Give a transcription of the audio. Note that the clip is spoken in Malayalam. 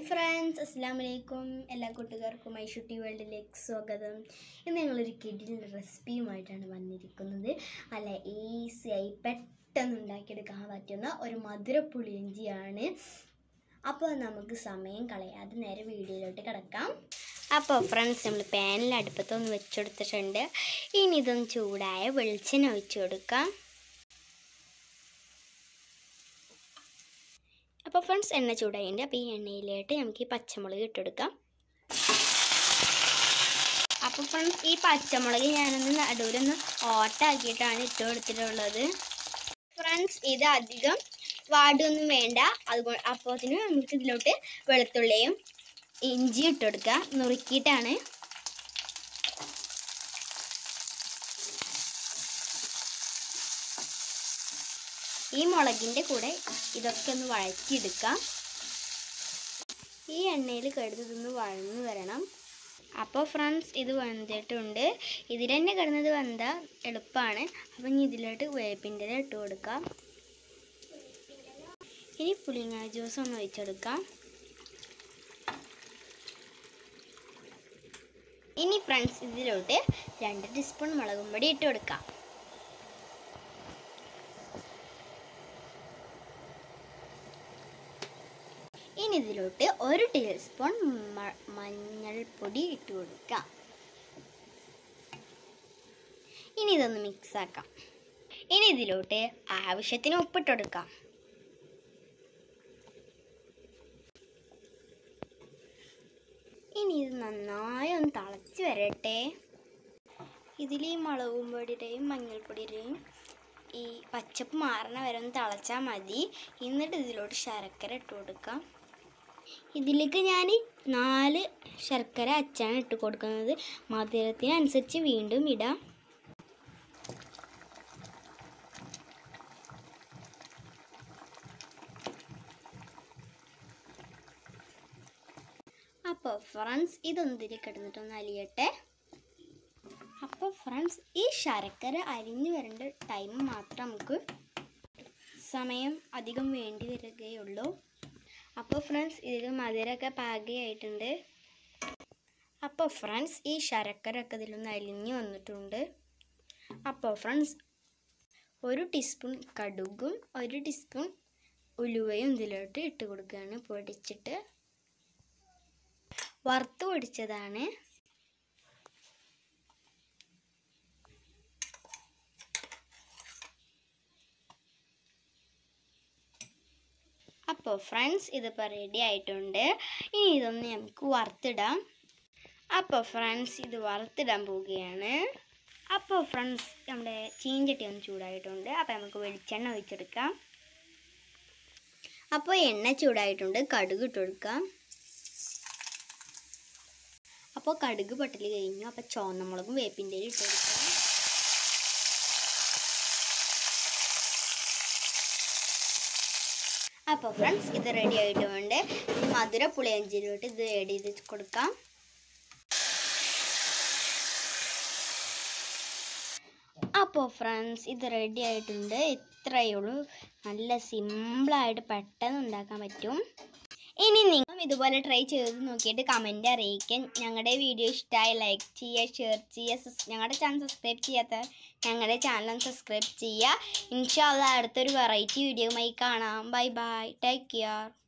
ഫ്രണ്ട്സ് അസ്സാം വലൈക്കും എല്ലാ കൂട്ടുകാർക്കും ഐഷുട്ടി വേൾഡിലേക്ക് സ്വാഗതം ഇന്ന് ഞങ്ങളൊരു കിഡിൽ റെസിപ്പിയുമായിട്ടാണ് വന്നിരിക്കുന്നത് നല്ല ഈസിയായി പെട്ടെന്ന് ഉണ്ടാക്കിയെടുക്കാൻ പറ്റുന്ന ഒരു മധുര പുളിയഞ്ചിയാണ് അപ്പോൾ നമുക്ക് സമയം കളയാതെ നേരെ വീഡിയോയിലോട്ട് കിടക്കാം അപ്പോൾ ഫ്രണ്ട്സ് നമ്മൾ പാനിൽ അടുപ്പത്തൊന്ന് വെച്ചെടുത്തിട്ടുണ്ട് ഇനി ഇതൊന്ന് ചൂടായ വെളിച്ചെണ്ണ ഒഴിച്ചു കൊടുക്കാം അപ്പോൾ ഫ്രണ്ട്സ് എണ്ണ ചൂടായിട്ടുണ്ട് അപ്പോൾ ഈ എണ്ണയിലായിട്ട് നമുക്ക് ഈ പച്ചമുളക് ഇട്ടെടുക്കാം അപ്പോൾ ഫ്രണ്ട്സ് ഈ പച്ചമുളക് ഞാനൊന്ന് നടുവിലൊന്ന് ഓട്ടാക്കിയിട്ടാണ് ഇട്ട് കൊടുത്തിട്ടുള്ളത് ഫ്രണ്ട്സ് ഇത് അധികം വാടൊന്നും വേണ്ട അതുകൊണ്ട് അപ്പോത്തിന് നമുക്ക് ഇതിലോട്ട് വെളുത്തുള്ളിയും ഇഞ്ചി ഇട്ട് കൊടുക്കുക നുറുക്കിയിട്ടാണ് ഈ മുളകിൻ്റെ കൂടെ ഇതൊക്കെ ഒന്ന് വഴറ്റിയെടുക്കാം ഈ എണ്ണയിൽ കിടന്നതൊന്ന് വഴന്ന് വരണം അപ്പോൾ ഫ്രണ്ട്സ് ഇത് വെന്തിട്ടുണ്ട് ഇതിൽ തന്നെ കിടന്നത് വെന്ത എളുപ്പമാണ് അപ്പം ഇനി ഇതിലോട്ട് വേപ്പിൻ്റെ ഇല ഇട്ട് കൊടുക്കാം ഇനി പുളിങ്ങ ജ്യൂസ് ഒന്ന് ഒഴിച്ചെടുക്കാം ഇനി ഫ്രണ്ട്സ് ഇതിലോട്ട് രണ്ട് ടീസ്പൂൺ മുളകും പൊടി ഇട്ട് കൊടുക്കാം ഇനി ഇതിലോട്ട് ഒരു ടീസ്പൂൺ മഞ്ഞൾപ്പൊടി ഇട്ട് കൊടുക്കാം ഇനി ഇതൊന്ന് മിക്സ് ആക്കാം ഇനി ഇതിലോട്ട് ആവശ്യത്തിന് ഉപ്പിട്ട് കൊടുക്കാം ഇനി ഇത് നന്നായി ഒന്ന് തിളച്ച് വരട്ടെ ഇതിൽ ഈ മുളകും പൊടിയുടെയും മഞ്ഞൾപ്പൊടിയുടെയും ഈ പച്ചപ്പ് മാറണ വരെ ഒന്ന് തിളച്ചാൽ മതി എന്നിട്ട് ഇതിലോട്ട് ശർക്കര ഇട്ട് കൊടുക്കാം ഇതിലേക്ക് ഞാൻ നാല് ശർക്കര അച്ചാണ് ഇട്ട് കൊടുക്കുന്നത് മധുരത്തിനനുസരിച്ച് വീണ്ടും ഇടാം അപ്പോൾ ഫ്രണ്ട്സ് ഇതൊന്നിതിൽ കിടന്നിട്ടൊന്ന് അലിയട്ടെ അപ്പോൾ ഫ്രണ്ട്സ് ഈ ശർക്കര അരിഞ്ഞു വരേണ്ട ടൈം മാത്രം നമുക്ക് സമയം അധികം വേണ്ടി വരികയുള്ളൂ അപ്പോൾ ഫ്രണ്ട്സ് ഇതിൽ മധുരമൊക്കെ പാകയായിട്ടുണ്ട് അപ്പോൾ ഫ്രണ്ട്സ് ഈ ശർക്കര ഒക്കെ ഇതിലൊന്ന് അലിഞ്ഞു വന്നിട്ടുണ്ട് അപ്പോൾ ഫ്രണ്ട്സ് ഒരു ടീസ്പൂൺ കടുകും ഒരു ടീസ്പൂൺ ഉലുവയും ഇതിലോട്ട് ഇട്ട് കൊടുക്കുകയാണ് പൊടിച്ചിട്ട് വറുത്ത് പൊടിച്ചതാണ് അപ്പോൾ ഫ്രണ്ട്സ് ഇതിപ്പോൾ റെഡി ആയിട്ടുണ്ട് ഇനി ഇതൊന്ന് നമുക്ക് വറുത്തിടാം അപ്പോൾ ഫ്രണ്ട്സ് ഇത് വറുത്തിടാൻ പോവുകയാണ് അപ്പോൾ ഫ്രണ്ട്സ് നമ്മുടെ ചീഞ്ചട്ടി ഒന്ന് ചൂടായിട്ടുണ്ട് അപ്പോൾ നമുക്ക് വെളിച്ചെണ്ണ ഒഴിച്ചെടുക്കാം അപ്പോൾ എണ്ണ ചൂടായിട്ടുണ്ട് കടുക് ഇട്ട് കൊടുക്കാം അപ്പോൾ കടുക് പൊട്ടൽ കഴിഞ്ഞു അപ്പോൾ ചുവന്നമുളകും വേപ്പിൻ്റെ ഇട്ട് കൊടുക്കാം അപ്പോൾ ഫ്രണ്ട്സ് ഇത് റെഡി ആയിട്ടുണ്ട് മധുര പുളിയഞ്ചിലോട്ട് ഇത് ആഡ് ചെയ്ത് കൊടുക്കാം അപ്പോൾ ഫ്രണ്ട്സ് ഇത് റെഡി ആയിട്ടുണ്ട് ഇത്രയേ ഉള്ളൂ നല്ല സിമ്പിളായിട്ട് പെട്ടെന്ന് ഉണ്ടാക്കാൻ പറ്റും ഇനി നിങ്ങൾ ഇതുപോലെ ട്രൈ ചെയ്ത് നോക്കിയിട്ട് കമൻറ്റ് അറിയിക്കാൻ ഞങ്ങളുടെ വീഡിയോ ഇഷ്ടമായി ലൈക്ക് ചെയ്യുക ഷെയർ ചെയ്യുക ഞങ്ങളുടെ ചാനൽ സബ്സ്ക്രൈബ് ചെയ്യാത്ത ഞങ്ങളുടെ ചാനൽ സബ്സ്ക്രൈബ് ചെയ്യുക ഇൻഷാല്ല അടുത്തൊരു വെറൈറ്റി വീഡിയോയുമായി കാണാം ബൈ ബൈ ടേക്ക് കെയർ